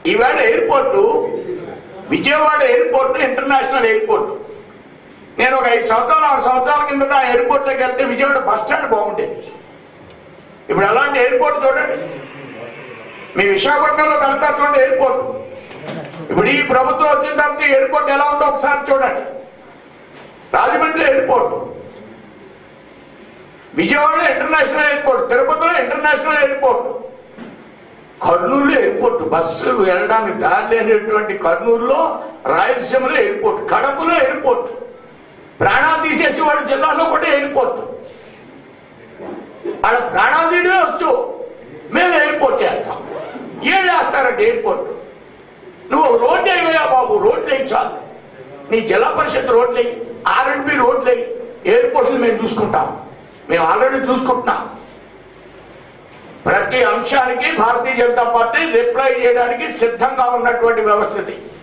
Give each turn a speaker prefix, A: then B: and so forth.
A: ఈవేళ airport Vijayawada airport international airport నేను ఒక ఐదు సంవత్సరాలు ఆరు సంవత్సరాల కిందట ఆ ఎయిర్పోర్ట్లోకి వెళ్తే విజయవాడ బస్ స్టాండ్ బాగుండేది ఇప్పుడు అలాంటి ఎయిర్పోర్ట్ చూడండి మీ విశాఖపట్నంలో వెళ్తా చూడండి ఎయిర్పోర్ట్ ఇప్పుడు ఈ ప్రభుత్వం వచ్చిన తర్వాత ఈ ఎయిర్పోర్ట్ ఎలా ఉందో ఒకసారి చూడండి రాజమండ్రి ఎయిర్పోర్ట్ విజయవాడలో ఇంటర్నేషనల్ ఎయిర్పోర్ట్ తిరుపతిలో international airport Kurnool airport bus వెళ్ళడానికి దారి లేనటువంటి కర్నూలులో రాయలసీమలో ఎయిర్పోర్ట్ కడపలో ఎయిర్పోర్ట్ ప్రాణాలు తీసేసి వాడి జిల్లాలో కూడా ఎయిర్పోర్ట్ ఆడ ప్రాణాలు తీయడమే వచ్చు మేము ఎయిర్పోర్ట్ చేస్తాం ఏం చేస్తారంటే ఎయిర్పోర్ట్ నువ్వు ఒక రోడ్డు వేయవయ్యా బాబు రోడ్లు వేయి చాలు నీ జిల్లా పరిషత్ రోడ్లు వేయి ఆర్ఎండ్బి రోడ్లు వేయి ఎయిర్పోర్ట్లు మేము చూసుకుంటాం మేము ఆల్రెడీ చూసుకుంటున్నాం ప్రతి అంశానికి భారతీయ జనతా పార్టీ రిప్లై చేయడానికి సిద్ధంగా ఉన్నటువంటి వ్యవస్థ ఇది